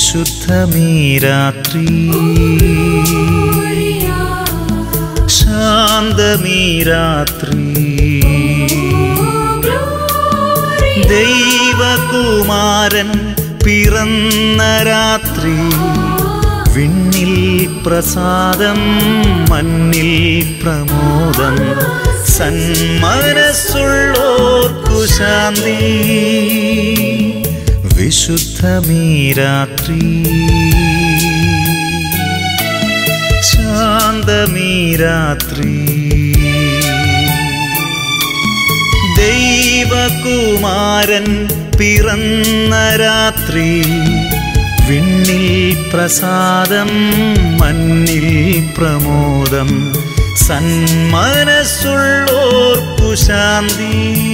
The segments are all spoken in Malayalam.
വിശുദ്ധമീ രാത്രി ശാന്തമീ രാത്രി ദൈവകുമാരൻ പിറന്ന രാത്രി വിണ്ണിൽ പ്രസാദം മണ്ണിൽ പ്രമോദം സന്മനസ്സുള്ളോർക്കു ശാന്തി വിശുദ്ധമീ രാത്രി ശാന്തമീ രാത്രി ദൈവകുമാരൻ പിറന്ന രാത്രി വിണ്ണിൽ പ്രസാദം മണ്ണിൽ പ്രമോദം സന്മനസ്സുള്ളോർക്കു ശാന്തി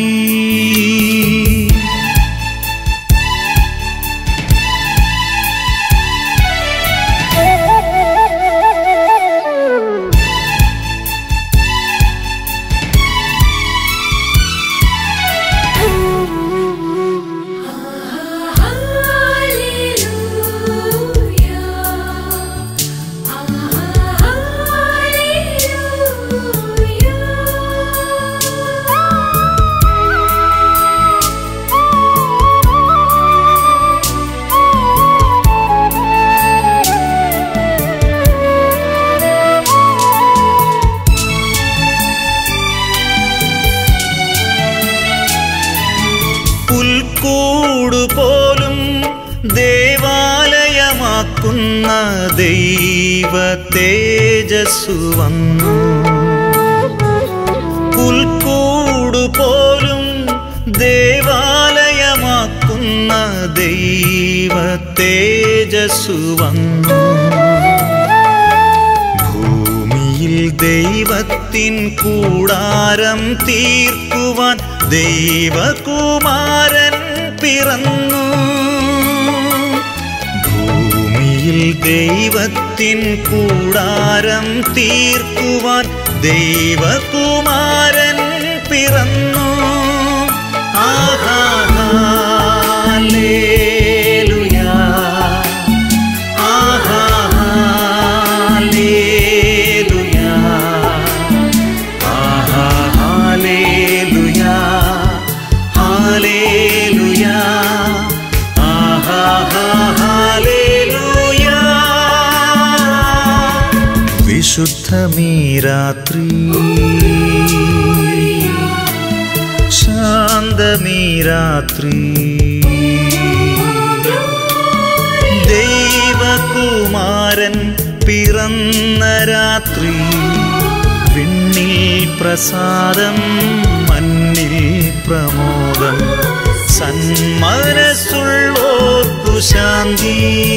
പുൽക്കൂട് പോലും ദേവാലയമാക്കുന്ന ദൈവ തേജസ്സു വന്നു പുൽക്കൂട് പോലും ദേവാലയമാക്കുന്ന ദൈവ തേജസ്സു വന്നു ഭൂമിയിൽ ദൈവത്തിൻ കൂടാരം തീർക്കുവാൻ ദൈവകുമാരൻ പിറന്നു ഭൂമിയിൽ ദൈവത്തിൻ കൂടാരം തീർക്കുവാൻ ദൈവകുമാരൻ പിറന്നു ആഹാ ഹല്ലേലൂയാ ആഹാ ഹല്ലേലൂയാ ആഹാ ഹല്ലേലൂയാ ഹല്ലേലൂയാ ആഹാ ഹല്ലേലൂയാ വിശുദ്ധമീ രാത്രി ശാന്തമീ രാത്രി ദൈവകുമാരൻ പിറന്ന രാത്രി വിണ്ണിൽ പ്രസാദം മണ്ണിൽ പ്രമോദം സന്മനസ്സുള്ളോർക്കു ശാന്തി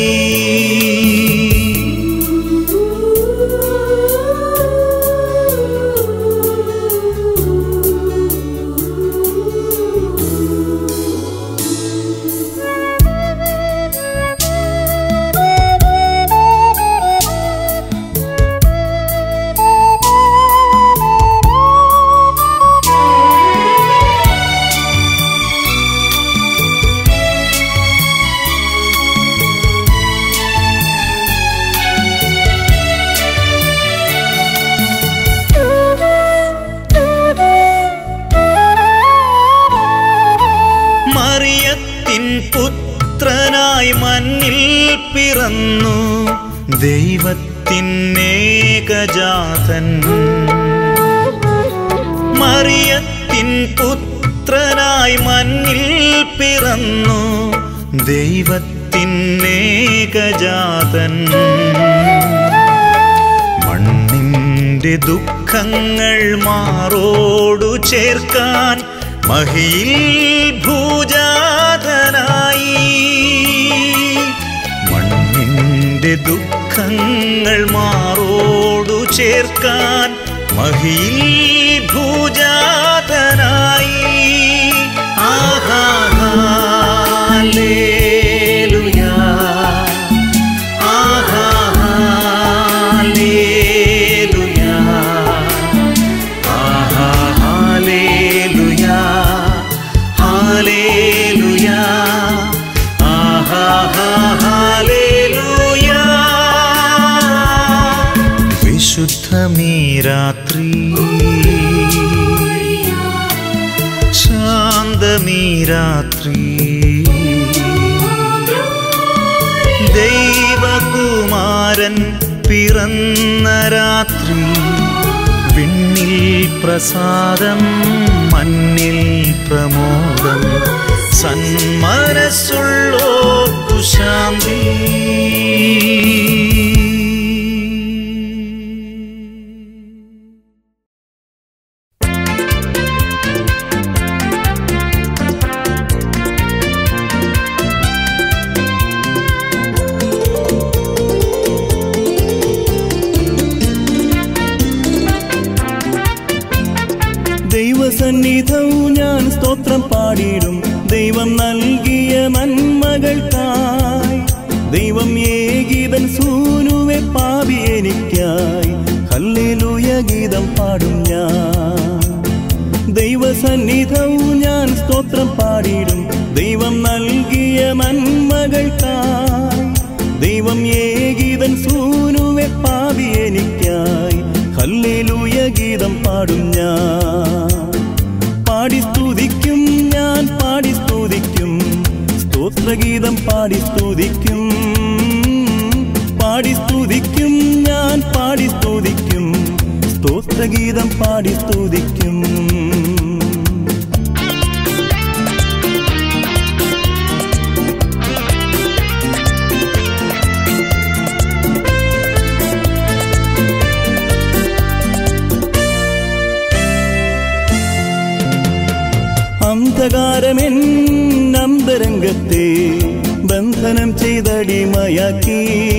മറിയത്തിൻ പുത്രനായി മണ്ണിൽ പിറന്നു ദൈവത്തിൻ ഏകജാതൻ മറിയത്തിൻ പുത്രനായി മണ്ണിൽ പിറന്നു ദൈവത്തിൻ ഏകജാതൻ മണ്ണിന്റെ ദുഃഖങ്ങൾ മാറോടു ചേർക്കാൻ മഹിയിൽ ഭൂജാതനായി മണ്ണിന്റെ ദുഃഖങ്ങൾ മാറോടു ചേർക്കാൻ മഹിയിൽ ഭൂജാതനായി ആഹാ ഹല്ലേലൂയാ ആഹാ ഹല്ലേലൂയാ ആഹാ ഹല്ലേലൂയാ ഹല്ലേലൂയാ ആഹാ ഹല്ലേലൂയാ ആനന്ദമീ രാത്രി ദൈവകുമാരൻ പിറന്ന രാത്രി വിണ്ണിൽ പ്രസാദം മണ്ണിൽ പ്രമോദം സന്മനസ്സുള്ളോർക്കു ശാന്തി ദൈവസന്നിധവും ഞാൻ സ്തോത്രം പാടിയിടും ദൈവം നൽകിയ നന്മകൾക്കായി ദൈവം ഏകീതൻ സൂനുവെ പാപി എനിക്കായി ഹല്ലേലൂയ ഗീതം പാടും ഞാൻ ദൈവസന്നിധവും ഞാൻ സ്തോത്രം പാടിയിടും ദൈവം നൽകിയ നന്മകൾക്കായി ദൈവം ഏകീതൻ സൂനുവെ പാപി എനിക്കായി ഹല്ലേലൂയ ഗീതം പാടും ഞാൻ പാടി സ്തുതിക്കും ഞാൻ പാടി സ്തുതിക്കും സ്തോത്രഗീതം പാടി സ്തുതിക്കും പാടി സ്തുതിക്കും ഞാൻ പാടി സ്തുതിക്കും സ്തോത്രഗീതം പാടി സ്തുതിക്കും അന്ധകാരമെൻ അന്തരംഗത്തെ ബന്ധനം ചെയ്തടിമയാക്കി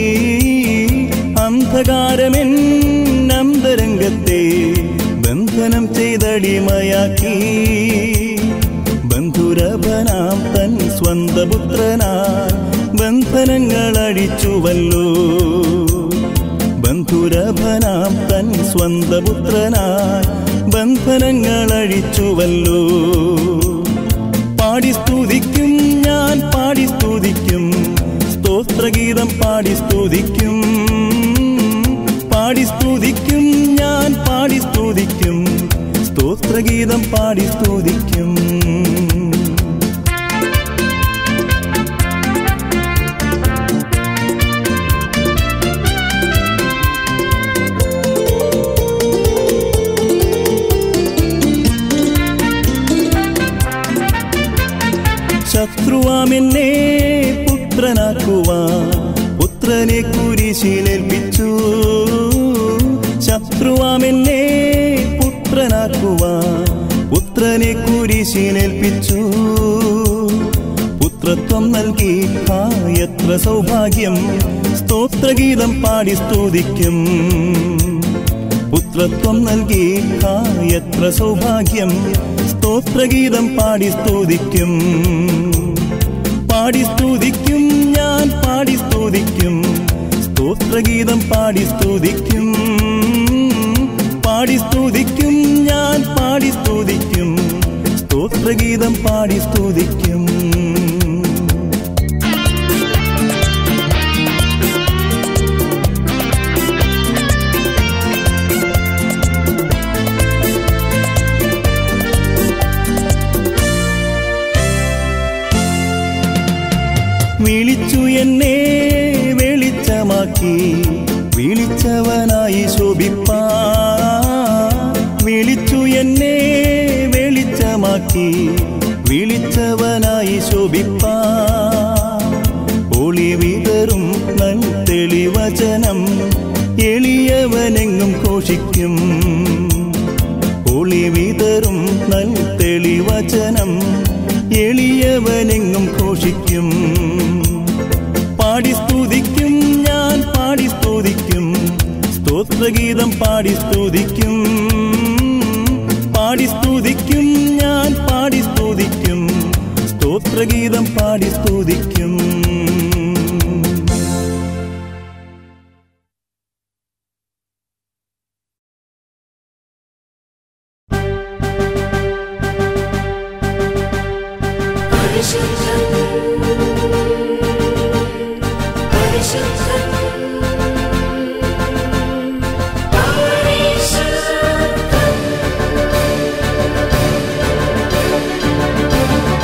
അന്ധകാരമെൻ അന്തരംഗത്തെ ബന്ധനം ചെയ്തടിമയാക്കി ബന്ധുരഭനാം തൻ സ്വന്തപുത്രനാൽ ബന്ധനങ്ങൾ അടിച്ചുവല്ലോ ബന്ധുരഭനാം തൻ സ്വന്തപുത്രനായി ബന്ധനങ്ങൾ അഴിച്ചുവല്ലോ പാടി സ്തുതിക്കും ഞാൻ പാടി സ്തുതിക്കും സ്തോത്രഗീതം പാടി സ്തുതിക്കും പാടി സ്തുതിക്കും ഞാൻ പാടി സ്തുതിക്കും സ്തോത്രഗീതം പാടി സ്തുതിക്കും ശത്രുവാമെന്നെ പുത്രനാക്കുവാൻ പുത്രനെ കുരിശിലേൽപ്പിച്ചു ശത്രുവാമെന്നെ പുത്രനാക്കുവാൻ പുത്രനെ കുരിശിലേൽപ്പിച്ചു പുത്രത്വം നൽകി ആ എത്ര സൗഭാഗ്യം സ്തോത്രഗീതം പാടി സ്തുതിക്കും പുത്രത്വം നൽകി ആ എത്ര സൗഭാഗ്യം സ്തോത്രഗീതം പാടി സ്തുതിക്കും പാടി സ്തുതിക്കും ഞാൻ പാടി സ്തുതിക്കും സ്തോത്രഗീതം പാടി സ്തുതിക്കും പാടി സ്തുതിക്കും ഞാൻ പാടി സ്തുതിക്കും സ്തോത്രഗീതം പാടി സ്തുതിക്കും വിളിച്ചു എന്നെ വെളിച്ചമാക്കി വിളിച്ചവനായി ശോഭിപ്പാ വിളിച്ചു എന്നെ വെളിച്ചമാക്കി വിളിച്ചവനായി ശോഭിപ്പാ ഒളി വിതറും നൽ തെളിവചനം എളിയവനെങ്ങും ഘോഷിക്കും ഒളി വിതറും നൽ തെളിവചനം എളിയവനെങ്ങും ഘോഷിക്കും പാടി സ്തുതിക്കും ഞാൻ പാടി സ്തുതിക്കും സ്തോത്രഗീതം പാടി സ്തുതിക്കും പാടി സ്തുതിക്കും ഞാൻ പാടി സ്തുതിക്കും സ്തോത്രഗീതം പാടി സ്തുതിക്കും പരിശുദ്ധൻ പരിശുദ്ധൻ പരിശുദ്ധൻ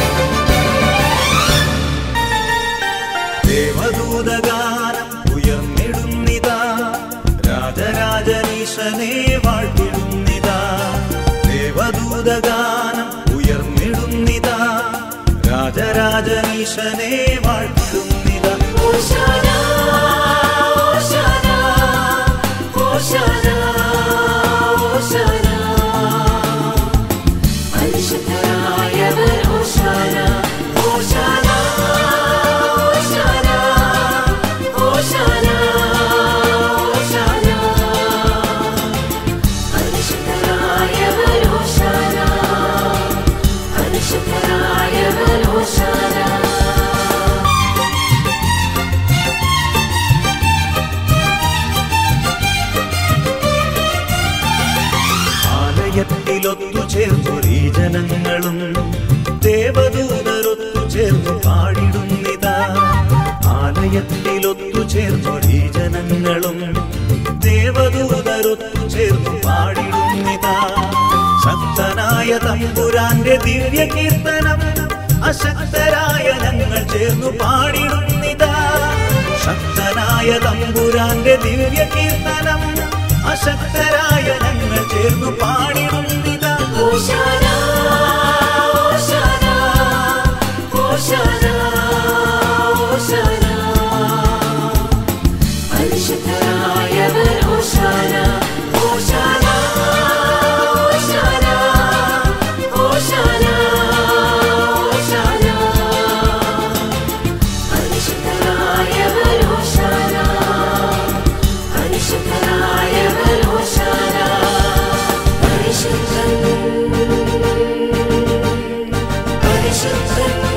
രാജരാജനീശനെ വാഴ്ത്തുന്നിത ഓശാന ഓശാന ഓശാന ഓശാന പരിശുദ്ധനായവൻ ഓശാന ഓശാന ഓശാന ഓശാന ഓശാന പരിശുദ്ധനായവൻ ഓശാന പരിശുദ്ധനായവൻ ഓശാന ആലയത്തിലൊത്തുചേർന്നൊരീ ജനങ്ങളും ദേവദൂതരൊത്തുചേർന്നു പാടിടുന്നിതാ ആലയത്തിലൊത്തുചേർന്നൊരീ ജനങ്ങളും ദേവദൂതരൊത്തുചേർന്നു പാടിടുന്നിതാ ശക്തനായ തമ്പുരാന്റെ ദിവ്യ കീർത്തനം അശക്തരായ ഞങ്ങൾ ചേർന്നു പാടിടുന്നിതാ ശക്തനായ തമ്പുരാന്റെ ദിവ്യ കീർത്തനം അശക്തരായ ഞങ്ങൾ ചേർന്നു പാടിടുന്നിതാ ഓശാന ഓശാന ഓശാന ഓശാന പരിശുദ്ധനായവൻ ഓശാന ഓശാന ഓശാന ഓശാന ഓശാന പരിശുദ്ധനായവൻ ഓശാന പരിശുദ്ധനായവൻ ഓശാന പരിശുദ്ധൻ പരിശുദ്ധൻ